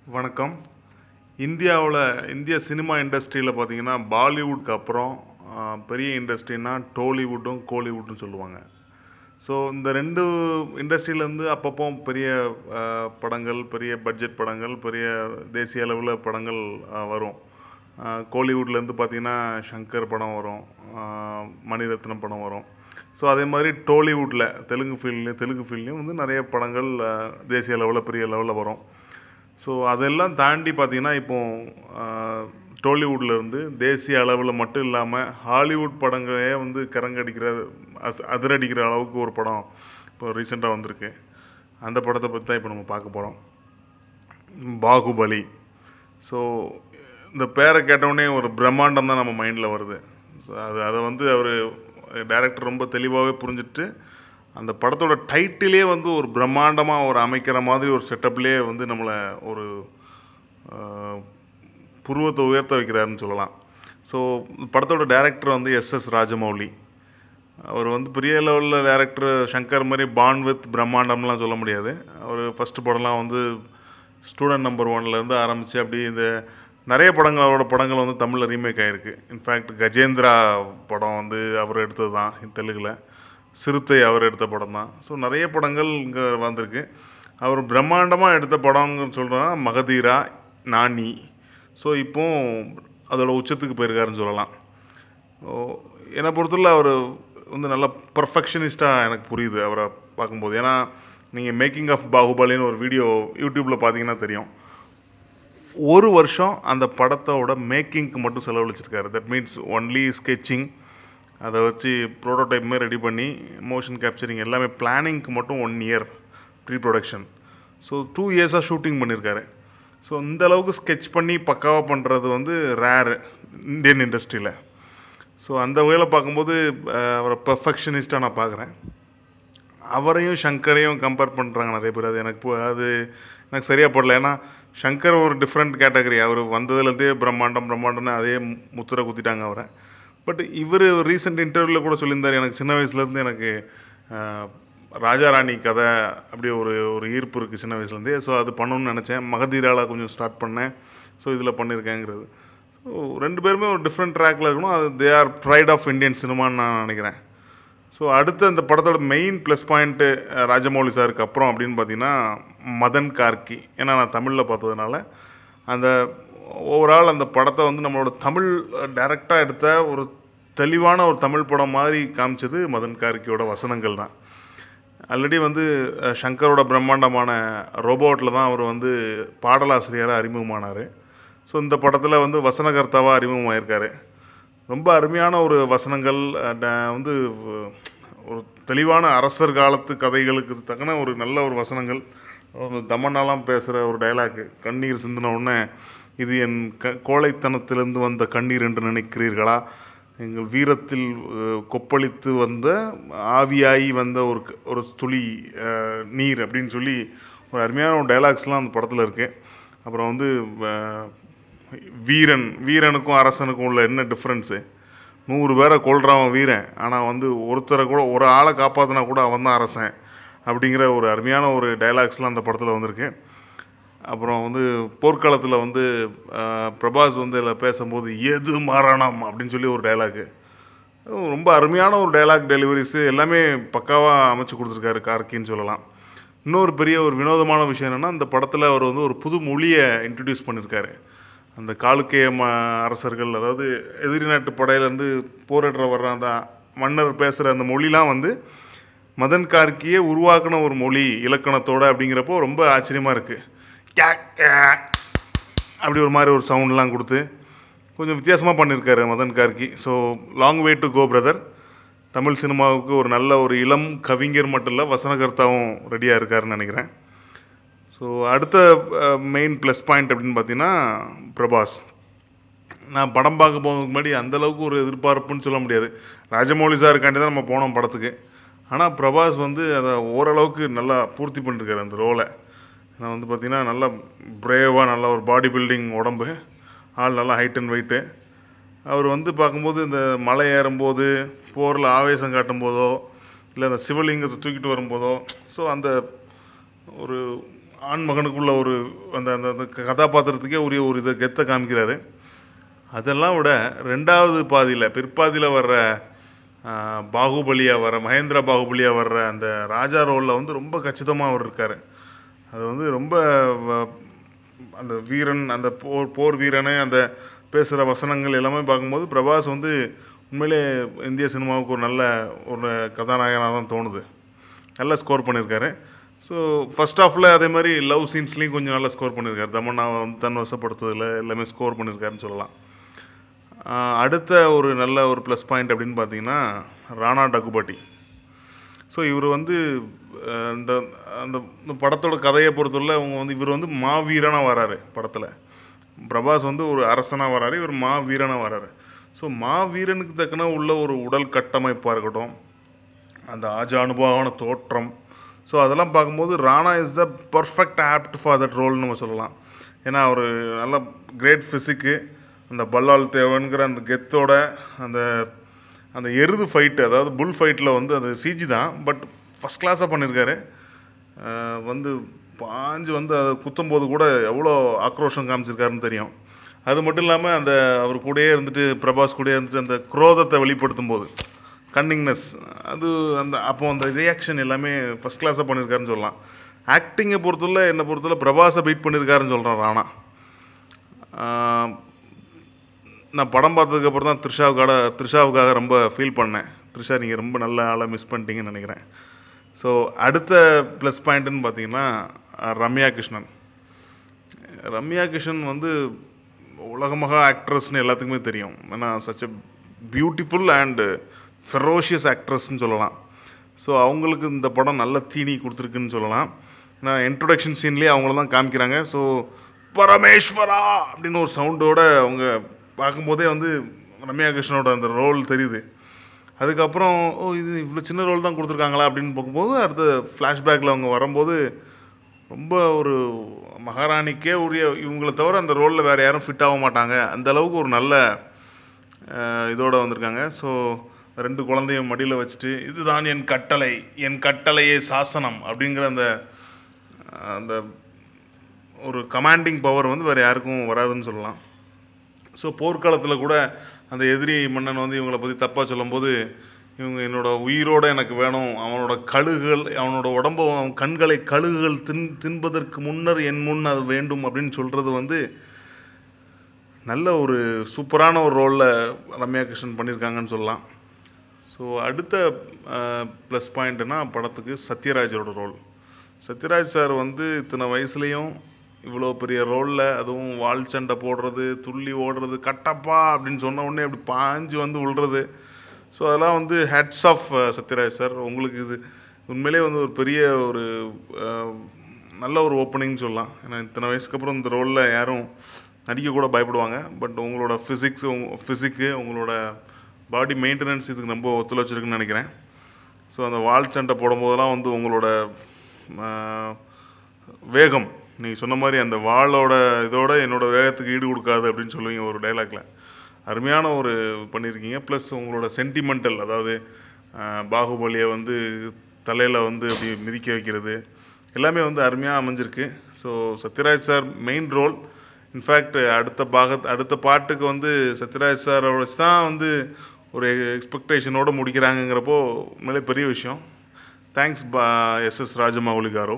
வணக்கம் இந்தியாவில் இந்திய சினிமா இண்டஸ்ட்ரியில் பார்த்தீங்கன்னா பாலிவுட்க்கு அப்புறம் ஆ, பெரிய இண்டஸ்ட்ரினா டோலிவுட்டும் கோலிவுட்டும் சொல்லுவாங்க ஸோ இந்த ரெண்டு இண்டஸ்ட்ரியிலேருந்து அப்பப்போ பெரிய ஆ, படங்கள் பெரிய பட்ஜெட் படங்கள் பெரிய தேசிய அளவில் படங்கள் ஆ, வரும் ஆ, கோலிவுட்லேருந்து பார்த்தீங்கன்னா ஷங்கர் படம் வரும் ஆ, மணிரத்னம் படம் வரும் ஸோ அதே மாதிரி டோலிவுட்டில் தெலுங்கு ஃபீல்ட்லேயும் தெலுங்கு ஃபீல்ட்லேயும் வந்து நிறைய படங்கள் ஆ, தேசிய லெவலில் பெரிய லெவலில் வரும் ஸோ அதெல்லாம் தாண்டி பார்த்தீங்கன்னா இப்போ டோலிவுட்ல இருந்து தேசிய அளவில் மட்டும் இல்லாமல் ஹாலிவுட் படங்களே வந்து கரங்கடிக்கிற அஸ் அதிரடிக்கிற அளவுக்கு ஒரு படம் இப்போ ரீசெண்டாக வந்திருக்கு அந்த படத்தை பற்றி தான் இப்போ நம்ம பார்க்க போகிறோம் பாகுபலி ஸோ இந்த பேரை கேட்டவுடனே ஒரு பிரம்மாண்டம் தான் நம்ம மைண்டில் வருது ஸோ அது அதை வந்து அவர் டைரக்டர் ரொம்ப தெளிவாகவே புரிஞ்சுட்டு அந்த படத்தோட டைட்டிலே வந்து ஒரு பிரம்மாண்டமாக ஒரு அமைக்கிற மாதிரி ஒரு செட்டப்லேயே வந்து நம்மளை ஒரு ஆஹ், புருவத்தை உயர்த்த வைக்கிறாருன்னு சொல்லலாம் ஸோ படத்தோட டைரக்டர் வந்து எஸ் எஸ் ராஜமௌலி அவர் வந்து பெரிய லெவலில் டேரக்டர் சங்கர் மாதிரி பான் வித் பிரம்மாண்டம்லாம் சொல்ல முடியாது அவர் ஃபஸ்ட்டு படம்லாம் வந்து ஸ்டூடெண்ட் நம்பர் ஒன்லேருந்து ஆரம்பித்து அப்படி இந்த நிறைய படங்கள் அவரோட படங்கள் வந்து தமிழில் ரீமேக் ஆகிருக்கு இன்ஃபேக்ட் கஜேந்திரா படம் வந்து அவர் எடுத்தது தான் தெலுங்கில் சிறுத்தை அவர் எடுத்த படம் தான் ஸோ நிறைய படங்கள் இங்கே வந்திருக்கு அவர் பிரம்மாண்டமாக எடுத்த படம்னு சொல்கிறோன்னா மகதீரா நானி ஸோ இப்போ அதோட உச்சத்துக்கு போயிருக்காருன்னு சொல்லலாம் ஓ, என்னை பொறுத்தவரை அவர் வந்து நல்ல பர்ஃபெக்ஷனிஸ்ட்டாக எனக்கு புரியுது அவரை பார்க்கும்போது ஏன்னா நீங்கள் மேக்கிங் ஆஃப் பாகுபலின்னு ஒரு வீடியோ யூடியூப்பில் பார்த்தீங்கன்னா தெரியும் ஒரு வருஷம் அந்த படத்தோட மேக்கிங்க்கு மட்டும் செலவழிச்சிருக்காரு தட் மீன்ஸ் ஒன்லி ஸ்கெட்சிங் அதை வச்சு ப்ரோட்டோடைப்புமே ரெடி பண்ணி மோஷன் கேப்சரிங் எல்லாமே பிளானிங்க்கு மட்டும் one year pre production so two இயர்ஸாக ஷூட்டிங் பண்ணியிருக்காரு ஸோ இந்த அளவுக்கு ஸ்கெட்ச் பண்ணி பக்காவாக பண்ணுறது வந்து ரேரு இந்தியன் இண்டஸ்ட்ரியில் ஸோ அந்த வகையில் பார்க்கும்போது அஹ், அவரை பர்ஃபெக்ஷனிஸ்ட்டாக நான் பார்க்குறேன் அவரையும் சங்கரையும் கம்பேர் பண்ணுறாங்க நிறைய பேர் அது எனக்கு பு- அது எனக்கு சரியாக படல ஏன்னா சங்கர் ஒரு டிஃப்ரெண்ட் கேட்டகரி அவர் வந்ததுலேருந்தே பிரம்மாண்டம் பிரம்மாண்டம்னு அதே மு- முத்திரை குத்திட்டாங்க அவரை பட் இவர் ரீசெண்ட் இன்டர்வியூவில் கூட சொல்லியிருந்தார் எனக்கு சின்ன வயசுலேருந்து எனக்கு ஆஹ், ராஜா ராணி கதை அப்படி ஒரு ஒரு ஈர்ப்பு இருக்குது சின்ன வயசுலேருந்தே ஸோ அது பண்ணணும்னு நினச்சேன் மகதீரால கொஞ்சம் ஸ்டார்ட் பண்ணேன் ஸோ இதில் பண்ணியிருக்கேங்கிறது ஸோ ரெண்டு பேருமே ஒரு டிஃப்ரெண்ட் ட்ராக்ல இருக்கணும் அது they are pride of Indian சினிமான்னு நான் நினைக்கிறேன் ஸோ அடுத்து அந்த படத்தோட மெயின் ப்ளஸ் பாயிண்ட்டு ராஜமௌலி சாருக்கு அப்புறம் அப்படின்னு பார்த்தீங்கன்னா மதன் கார்கி ஏன்னா நான் தமிழில் பார்த்ததுனால அந்த ஓவரால் அந்த படத்தை வந்து நம்மளோட தமிழ் டைரக்டாக எடுத்த ஒரு தெளிவான ஒரு தமிழ் படம் மாதிரி காமிச்சது மதன் கார்கியோட வசனங்கள் தான் ஆல்ரெடி வந்து அஹ், சங்கரோட பிரம்மாண்டமான ரோபோட்டில் தான் அவர் வந்து பாடலாசிரியராக அறிமுகமானார் ஸோ இந்த படத்தில் வந்து வசனகர்த்தாவாக அறிமுகமாயிருக்காரு ரொம்ப அருமையான ஒரு வசனங்கள் அண்ட் வந்து வ- ஒரு தெளிவான அரசர் காலத்து கதைகளுக்கு தக்கன ஒரு நல்ல ஒரு வசனங்கள் ஒரு தமன்னாலாம் பேசுகிற ஒரு டயலாக் கண்ணீர் சிந்தின உடனே இது என் க கோழைத்தனத்திலிருந்து வந்த கண்ணீர் என்று நினைக்கிறீர்களா எங்கள் வீரத்தில் அஹ், கொப்பளித்து வந்த ஆவியாகி வந்த ஒரு க- ஒரு துளி அஹ், நீர் அப்படின்னு சொல்லி ஒரு அருமையான ஒரு டைலாக்ஸ்லாம் அந்த படத்தில் இருக்குது அப்புறம் வந்து அஹ், வீரன் வீரனுக்கும் அரசனுக்கும் உள்ள என்ன டிஃப்ரென்ஸு நூறு பேரை கொல்றவன் வீரன் ஆனால் வந்து ஒருத்தரை கூட ஒரு ஆளை காப்பாற்றினா கூட அவன் தான் அரசன் அப்படிங்கிற ஒரு அருமையான ஒரு டைலாக்ஸ்லாம் அந்த படத்தில் வந்திருக்கு அப்புறம் வந்து போர்க்களத்தில் வந்து ஆஹ், பிரபாஸ் வந்து இதில் பேசும்போது எது மரணம் அப்படின்னு சொல்லி ஒரு டைலாக்கு ரொம்ப அருமையான ஒரு டைலாக் டெலிவரிஸு எல்லாமே பக்காவாக அமைச்சு கொடுத்துருக்காரு கார்கின்னு சொல்லலாம் இன்னொரு பெரிய ஒரு வினோதமான விஷயம் என்னென்னா இந்த படத்தில் அவர் வந்து ஒரு புது மொழியை இன்ட்ரடியூஸ் பண்ணியிருக்காரு அந்த காலுக்கேய ம அரசர்கள் அதாவது எதிரி நாட்டு படையிலேருந்து போரிடுற வர்ற அந்த மன்னர் பேசுகிற அந்த மொழிலாம் வந்து மதன் கார்கியே உருவாக்கின ஒரு மொழி இலக்கணத்தோட அப்படிங்கிறப்போ ரொம்ப ஆச்சரியமாக இருக்குது அப்படி ஒரு மாதிரி ஒரு சவுண்ட்லாம் கொடுத்து கொஞ்சம் வித்தியாசமாக பண்ணியிருக்காரு Madhan Karky so long way to go brother Tamil சினிமாவுக்கு ஒரு நல்ல ஒரு இளம் கவிஞர் மட்டும் இல்லை வசனகர்த்தாவும் ரெடியாக இருக்காருன்னு நினைக்கிறேன் ஸோ அடுத்த மெயின் ப்ளஸ் பாயிண்ட் அப்படின்னு பார்த்தீங்கன்னா பிரபாஸ் நான் படம் பார்க்க போகிறதுக்கு முன்னாடி அந்த அளவுக்கு ஒரு எதிர்பார்ப்புன்னு சொல்ல முடியாது ராஜமௌலி சாருக்காண்டி தான் நம்ம போனோம் படத்துக்கு ஆனால் பிரபாஸ் வந்து அதை ஓரளவுக்கு நல்லா பூர்த்தி பண்ணிருக்காரு அந்த ரோலை ஏன்னா வந்து பார்த்திங்கன்னா நல்லா பிரேவாக நல்ல ஒரு பாடி பில்டிங் உடம்பு ஆள் நல்லா ஹைட் அண்ட் வெயிட்டு அவர் வந்து பார்க்கும்போது இந்த மலை ஏறும்போது போரில் ஆவேசம் காட்டும் போதோ இல்லை அந்த சிவலிங்கத்தை தூக்கிட்டு வரும்போதோ ஸோ அந்த ஒரு ஆண் மகனுக்குள்ள ஒரு அந்த அந்த அந்த கதாபாத்திரத்துக்கே உரிய ஒரு இதை கெத்தை காமிக்கிறாரு அதெல்லாம் விட ரெண்டாவது பாதியில் பிற்பாதியில் வர்ற ஆஹ், பாகுபலியா வர மகேந்திர பாகுபலியா வர்ற அந்த ராஜா ரோலில் வந்து ரொம்ப கச்சிதமாக அவர் இருக்கார் அது வந்து ரொம்ப வ- அந்த வீரன் அந்த போர் போர் வீரனை அந்த பேசுகிற வசனங்கள் எல்லாமே பார்க்கும்போது பிரபாஸ் வந்து உண்மையிலே இந்திய சினிமாவுக்கு ஒரு நல்ல ஒரு கதாநாயகனாக தான் தோணுது நல்லா ஸ்கோர் பண்ணியிருக்காரு ஸோ ஃபர்ஸ்ட் ஹாஃபில் அதே மாதிரி லவ் சீன்ஸ்லேயும் கொஞ்சம் நல்லா ஸ்கோர் பண்ணியிருக்காரு தமன்னாவை வந்து தன் வசப்படுத்துறதுல எல்லாமே ஸ்கோர் பண்ணியிருக்காருன்னு சொல்லலாம் ஆஹ் அடுத்த ஒரு நல்ல ஒரு ப்ளஸ் பாயிண்ட் அப்படின்னு பார்த்தீங்கன்னா ராணா டகுபாட்டி ஸோ இவர் வந்து அஹ், இந்த அந்த இந்த படத்தோட கதையை பொறுத்தவரை அவங்க வந்து இவர் வந்து மாவீரனாக வராரு படத்தில் பிரபாஸ் வந்து ஒரு அரசனாக வராரு இவர் மாவீரனாக வராரு ஸோ மாவீரனுக்கு தக்கன உள்ள ஒரு உடல் கட்டமைப்பாக இருக்கட்டும் அந்த ஆஜ அனுபவமான தோற்றம் ஸோ அதெல்லாம் பார்க்கும்போது Rana is the perfect opt for that ரோல்னு நம்ம சொல்லலாம் ஏன்னா அவர் நல்ல கிரேட் ஃபிசிக்கு அந்த பல்லால் தேவன்கிற அந்த கெத்தோட அந்த அந்த எருது ஃபைட்டு அதாவது புல் ஃபைட்டில் வந்து அது சிஜி தான் பட் ஃபஸ்ட் கிளாஸாக பண்ணியிருக்காரு அஹ் வந்து பாஞ்சு வந்து அதை குத்தும்போது கூட எவ்வளோ ஆக்ரோஷம் காமிச்சிருக்காருன்னு தெரியும் அது மட்டும் இல்லாமல் அந்த அவர் கூடயே இருந்துட்டு பிரபாஸ் கூடயே இருந்துட்டு அந்த குரோதத்தை வெளிப்படுத்தும் போது கன்னிங்னஸ் அது அந்த அப்போ அந்த ரியாக்ஷன் எல்லாமே ஃபஸ்ட் கிளாஸாக பண்ணியிருக்காருன்னு சொல்லலாம் ஆக்டிங்கை பொறுத்தவரை என்னை பொறுத்தவரை பிரபாஸை பீட் பண்ணியிருக்காருன்னு சொல்கிறேன் ராணா ஆஹ் நான் படம் பார்த்ததுக்கப்புறம் தான் த்ரிஷாவுக்காக த்ரிஷாவுக்காக ரொம்ப ஃபீல் பண்ணேன் த்ரிஷா நீங்கள் ரொம்ப நல்ல ஆளை மிஸ் பண்ணிட்டீங்கன்னு நினைக்கிறேன் ஸோ அடுத்த ப்ளஸ் பாயிண்ட்டுன்னு பார்த்தீங்கன்னா அஹ், ரம்யா கிருஷ்ணன் ரம்யா கிருஷ்ணன் வந்து உலகமகா ஆக்ட்ரஸ்னு எல்லாத்துக்குமே தெரியும் ஏன்னா such a beautiful and ferocious ஆக்ட்ரஸ்ன்னு சொல்லலாம் ஸோ அவங்களுக்கு இந்த படம் நல்ல தீனி கொடுத்துருக்குன்னு சொல்லலாம் ஏன்னா இன்ட்ரொடக்ஷன் சீன்லேயே அவங்கள தான் காமிக்கிறாங்க ஸோ பரமேஸ்வரா அப்படின்னு ஒரு சவுண்டோட அவங்க பார்க்கும்போதே வந்து ரம்யா கிருஷ்ணனோட அந்த ரோல் தெரியுது அதுக்கப்புறம் ஓ இது இவ்வளோ சின்ன ரோல் தான் கொடுத்துருக்காங்களா அப்படின்னு பார்க்கும்போது அடுத்த ஃப்ளாஷ்பேக்கில் அவங்க வரும்போது ரொம்ப ஒரு மகாராணிக்கே உரிய இவங்களை தவிர அந்த ரோலில் வேறு யாரும் ஃபிட் ஆக மாட்டாங்க அந்த அளவுக்கு ஒரு நல்ல அஹ், இதோட வந்திருக்காங்க ஸோ ரெண்டு குழந்தையும் மடியில் வச்சுட்டு இதுதான் என் கட்டளை என் கட்டளையே சாசனம் அப்படிங்கிற அந்த அந்த ஒரு கமாண்டிங் பவர் வந்து வேறு யாருக்கும் வராதுன்னு சொல்லலாம் ஸோ போர்க்காலத்தில் கூட அந்த எதிரி மன்னன் வந்து இவங்களை பற்றி தப்பாக சொல்லும்போது இவங்க என்னோட உயிரோட எனக்கு வேணும் அவனோட கழுகுகள் அவனோட உடம்ப அவன் கண்களை கழுகுகள் தின் தின்பதற்கு முன்னர் என் முன் அது வேண்டும் அப்படின்னு சொல்கிறது வந்து நல்ல ஒரு சூப்பரான ஒரு ரோலில் ரம்யா கிருஷ்ணன் பண்ணியிருக்காங்கன்னு சொல்லலாம் ஸோ அடுத்த ப்ளஸ் பாயிண்ட்னா படத்துக்கு சத்யராஜரோட ரோல் சத்யராஜ் சார் வந்து இத்தனை வயசுலேயும் இவ்வளோ பெரிய ரோலில் அதுவும் வால் சண்டை போடுறது துள்ளி ஓடுறது கட்டப்பா அப்படின்னு சொன்ன உடனே அப்படி பாஞ்சு வந்து விழுறது ஸோ அதெல்லாம் வந்து ஹேட்ஸ் ஆஃப் சத்யராஜ் சார் உங்களுக்கு இது உண்மையிலே வந்து ஒரு பெரிய ஒரு அஹ், நல்ல ஒரு ஓப்பனிங் சொல்லலாம் ஏன்னா இத்தனை வயசுக்கு அப்புறம் இந்த ரோலில் யாரும் நடிக்க கூட பயப்படுவாங்க பட் உங்களோட ஃபிசிக்ஸ் ஃபிசிக்கு உங்களோட பாடி மெயின்டெனன்ஸ் இதுக்கு ரொம்ப ஒத்துழைச்சிருக்குன்னு நினைக்கிறேன் ஸோ அந்த வால் சண்டை போடும்போதெல்லாம் வந்து உங்களோட ஆஹ், வேகம் நீங்கள் சொன்ன மாதிரி அந்த வாளோட இதோட என்னோட வேகத்துக்கு ஈடு கொடுக்காது அப்படின்னு சொல்லுவீங்க ஒரு டைலாக்ல அருமையான ஒரு பண்ணியிருக்கீங்க ப்ளஸ் உங்களோட சென்டிமெண்டல் அதாவது ஆஹ், பாகுபலியை வந்து தலையில் வந்து அப்படி மிதிக்க வைக்கிறது எல்லாமே வந்து அருமையாக அமைஞ்சிருக்கு so Sathyaraj sir main role in fact அடுத்த பாக அடுத்த பாட்டுக்கு வந்து சத்யராஜ் சாரை வச்சு தான் வந்து ஒரு எக்ஸ்பெக்டேஷனோடு முடிக்கிறாங்கங்கிறப்போ உண்மையிலே பெரிய விஷயம் தேங்க்ஸ் பா எஸ் எஸ் ராஜமௌலி காரோ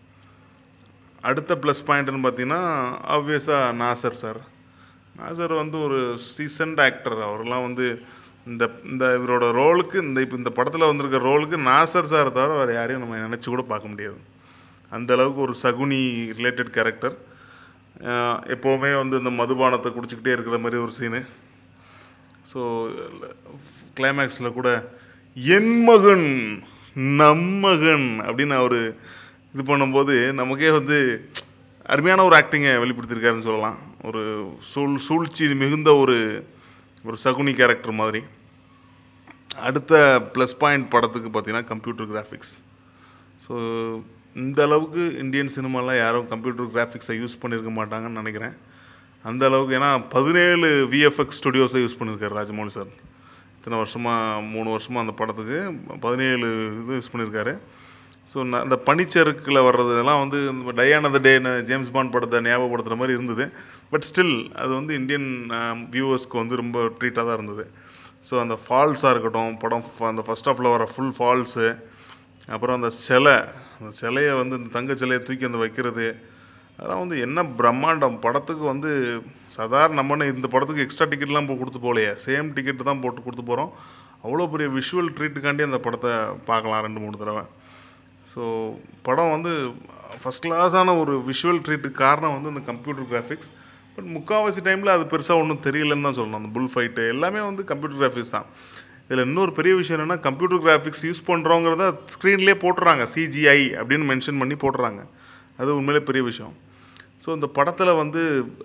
அடுத்த ப்ளஸ் பாயிண்ட்னு பார்த்தீங்கன்னா ஆப்வியஸாக நாசர் சார் நாசர் வந்து ஒரு சீசன்ட் ஆக்டர் அவரெல்லாம் வந்து இந்த இந்த இவரோட ரோலுக்கு இந்த இப்போ இந்த படத்தில் வந்திருக்க ரோலுக்கு நாசர் சாரை தவிர வேறு யாரையும் நம்ம நினச்சி கூட பார்க்க முடியாது அந்த அளவுக்கு ஒரு சகுனி ரிலேட்டட் கேரக்டர் எப்போவுமே வந்து இந்த மதுபானத்தை குடிச்சிக்கிட்டே இருக்கிற மாதிரி ஒரு சீனு ஸோ கிளைமேக்ஸில் கூட என் மகன் நம் மகன் அப்படின்னு அவர் இது பண்ணும்போது நமக்கே வந்து அருமையான ஒரு ஆக்டிங்கை வெளிப்படுத்தியிருக்காருன்னு சொல்லலாம் ஒரு சூழ் சூழ்ச்சி மிகுந்த ஒரு ஒரு சகுனி கேரக்டர் மாதிரி அடுத்த ப்ளஸ் பாயிண்ட் படத்துக்கு பார்த்தீங்கன்னா கம்ப்யூட்டர் கிராஃபிக்ஸ் ஸோ இந்த அளவுக்கு இந்தியன் சினிமாவில் யாரும் கம்ப்யூட்டர் கிராஃபிக்ஸை யூஸ் பண்ணியிருக்க மாட்டாங்கன்னு நினைக்கிறேன் அந்த அளவுக்கு ஏன்னா பதினேழு விஎஃப்எக்ஸ் ஸ்டுடியோஸை யூஸ் பண்ணியிருக்காரு ராஜமௌலி சார் இத்தனை வருஷமாக மூணு வருஷமாக அந்த படத்துக்கு பதினேழு இது யூஸ் பண்ணியிருக்காரு ஸோ அந்த பனிச்சறுக்கில் வர்றது இதெல்லாம் வந்து டயான் ஆஃப் த டேன்னு ஜேம்ஸ் பாண்ட் படத்தை ஞாபகப்படுத்துகிற மாதிரி இருந்தது பட் ஸ்டில் அது வந்து இந்தியன் வியூவர்ஸ்க்கு வந்து ரொம்ப ட்ரீட்டாக தான் இருந்தது ஸோ அந்த ஃபால்ஸாக இருக்கட்டும் படம் ஃப- அந்த ஃபஸ்ட் ஹாஃபில் வர ஃபுல் ஃபால்ஸு அப்புறம் அந்த சிலை அந்த சிலையை வந்து இந்த தங்க சிலையை தூக்கி அந்த வைக்கிறது அதெல்லாம் வந்து என்ன பிரம்மாண்டம் படத்துக்கு வந்து சாதாரண நம்ம இந்த படத்துக்கு எக்ஸ்ட்ரா டிக்கெட்லாம் போ கொடுத்து போகலையே சேம் டிக்கெட் தான் போட்டு கொடுத்து போகிறோம் அவ்வளோ பெரிய விஷுவல் ட்ரீட்டுக்காண்டி அந்த படத்தை பார்க்கலாம் ரெண்டு மூணு தடவை ஸோ படம் வந்து ஃபஸ்ட் கிளாஸான ஒரு விஷுவல் ட்ரீட்டுக்கு காரணம் வந்து இந்த கம்ப்யூட்டர் கிராஃபிக்ஸ் பட் முக்கால்வாசி டைமில் அது பெருசாக ஒன்றும் தெரியலன்னு தான் சொல்லணும் அந்த புல் ஃபைட்டு எல்லாமே வந்து கம்ப்யூட்டர் கிராஃபிக்ஸ் தான் இதில் இன்னொரு பெரிய விஷயம் என்னென்னா கம்ப்யூட்டர் கிராஃபிக்ஸ் யூஸ் பண்ணுறோங்கிறத ஸ்க்ரீன்லேயே போட்டுறாங்க சிஜிஐ அப்படின்னு மென்ஷன் பண்ணி போட்டுறாங்க அது உண்மையிலே பெரிய விஷயம் ஸோ இந்த படத்தில் வந்து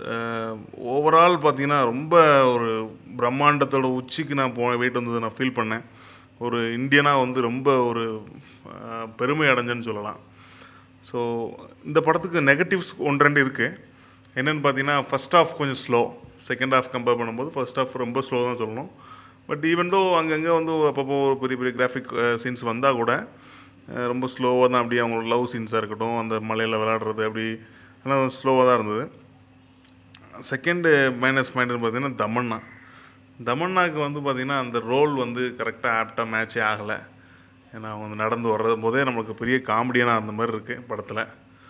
ஓவரால் பார்த்தீங்கன்னா ரொம்ப ஒரு பிரம்மாண்டத்தோட உச்சிக்கு நான் போ போயிட்டு வந்தது நான் ஃபீல் பண்ணேன் ஒரு இந்தியனாக வந்து ரொம்ப ஒரு அஹ், பெருமை அடைஞ்சேன்னு சொல்லலாம் ஸோ இந்த படத்துக்கு நெகட்டிவ்ஸ் ஒன்று ரெண்டு இருக்குது என்னென்னு பார்த்தீங்கன்னா ஃபஸ்ட் ஹாஃப் கொஞ்சம் ஸ்லோ செகண்ட் ஹாஃப் கம்பேர் பண்ணும்போது ஃபர்ஸ்ட் ஹாஃப் ரொம்ப ஸ்லோ தான் சொல்லணும் பட் ஈவன் தோ அங்கங்கே வந்து அப்பப்போ ஒரு பெரிய பெரிய கிராஃபிக் சீன்ஸ் வந்தால் கூட அஹ், ரொம்ப ஸ்லோவாக தான் அப்படியே அவங்களோட லவ் சீன்ஸாக இருக்கட்டும் அந்த மலையில் விளையாடுறது அப்படி எல்லாம் ஸ்லோவாக தான் இருந்தது செகண்டு மைனஸ் பாயிண்ட்னு பார்த்தீங்கன்னா தமன்னா தமன்னாக்கு வந்து பார்த்திங்கன்னா அந்த ரோல் வந்து கரெக்டாக ஆப்டாக மேட்சே ஆகலை ஏன்னா அவங்க வந்து நடந்து வர்றது போதே நம்மளுக்கு பெரிய காமெடியனாக அந்த மாதிரி இருக்குது படத்தில்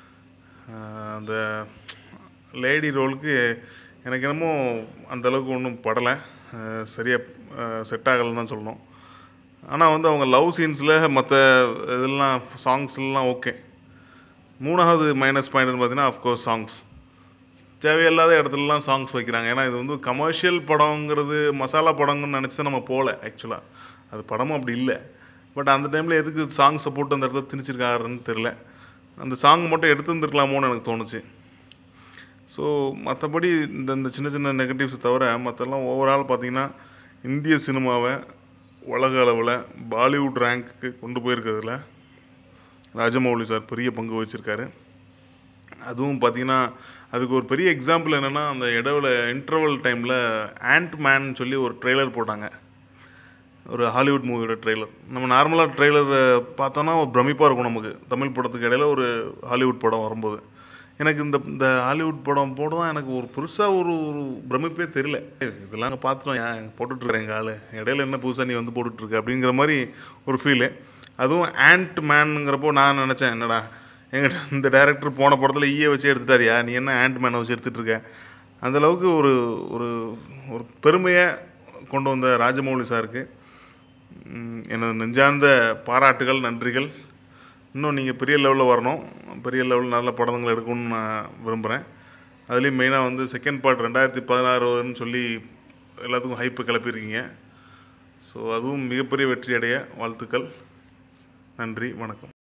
அந்த லேடி ரோலுக்கு எனக்கு என்னமோ அந்த அளவுக்கு ஒன்றும் படலை சரியாக செட் ஆகலைன்னு தான் சொல்லணும் ஆனால் வந்து அவங்க லவ் சீன்ஸில் மற்ற இதெல்லாம் சாங்ஸ்லாம் ஓகே மூணாவது மைனஸ் பாயிண்ட்னு பார்த்தீங்கன்னா அஃப்கோர்ஸ் சாங்ஸ் தேவையில்லாத இடத்துலலாம் சாங்ஸ் வைக்கிறாங்க ஏன்னா இது வந்து கமர்ஷியல் படங்கிறது மசாலா படங்கன்னு நினச்சி நம்ம போகல ஆக்சுவலாக அது படமும் அப்படி இல்லை பட் அந்த டைமில் எதுக்கு சாங்ஸை போட்டு அந்த இடத்துல திணிச்சிருக்காருன்னு தெரில அந்த சாங் மட்டும் எடுத்துருந்துருக்கலாமோன்னு எனக்கு தோணுச்சு ஸோ மற்றபடி இந்த இந்த சின்ன சின்ன நெகட்டிவ்ஸ் தவிர மற்றெல்லாம் ஓவரால் பார்த்தீங்கன்னா இந்திய சினிமாவை உலக அளவில் பாலிவுட் ரேங்க்கு கொண்டு போயிருக்கிறதுல ராஜமௌலி சார் பெரிய பங்கு வச்சுருக்காரு அதுவும் பார்த்தீங்கன்னா அதுக்கு ஒரு பெரிய எக்ஸாம்பிள் என்னென்னா அந்த இடவுல இன்டர்வல் டைமில் ஆண்ட் மேன் சொல்லி ஒரு ட்ரெய்லர் போட்டாங்க ஒரு ஹாலிவுட் மூவியோட ட்ரெய்லர் நம்ம நார்மலாக ட்ரெய்லர் பார்த்தோன்னா ஒரு பிரமிப்பாக இருக்கும் நமக்கு தமிழ் படத்துக்கு இடையில ஒரு ஹாலிவுட் படம் வரும்போது எனக்கு இந்த இந்த ஹாலிவுட் படம் போட தான் எனக்கு ஒரு பெருசாக ஒரு ஒரு பிரமிப்பே தெரியல இதெல்லாம் நாங்கள் பார்த்துட்டோம் ஏன் போட்டுட்ருக்கேன் எங்கள் ஆள் இடையில என்ன புதுசாக நீ வந்து போட்டுட்ருக்க அப்படிங்கிற மாதிரி ஒரு ஃபீலு அதுவும் ஆண்ட் மேனுங்கிறப்போ நான் நினச்சேன் என்னடா எங்கிட்ட இந்த டேரக்டர் போன படத்தில் ஈய வச்சு எடுத்துட்டாரியா நீ என்ன ஆண்ட் மேனை வச்சு எடுத்துகிட்டு இருக்க அந்த அளவுக்கு ஒரு ஒரு ஒரு பெருமையை கொண்டு வந்த ராஜமௌலி சாருக்கு ம், எனது நெஞ்சார்ந்த பாராட்டுகள் நன்றிகள் இன்னும் நீங்கள் பெரிய லெவலில் வரணும் பெரிய லெவலில் நல்ல படங்கள் எடுக்கணும்னு நான் விரும்புகிறேன் அதுலேயும் மெயினாக வந்து செகண்ட் பார்ட் ரெண்டாயிரத்தி பதினாறுன்னு சொல்லி எல்லாத்துக்கும் ஹைப்பு கிளப்பியிருக்கீங்க ஸோ அதுவும் மிகப்பெரிய வெற்றி அடைய வாழ்த்துக்கள் நன்றி வணக்கம்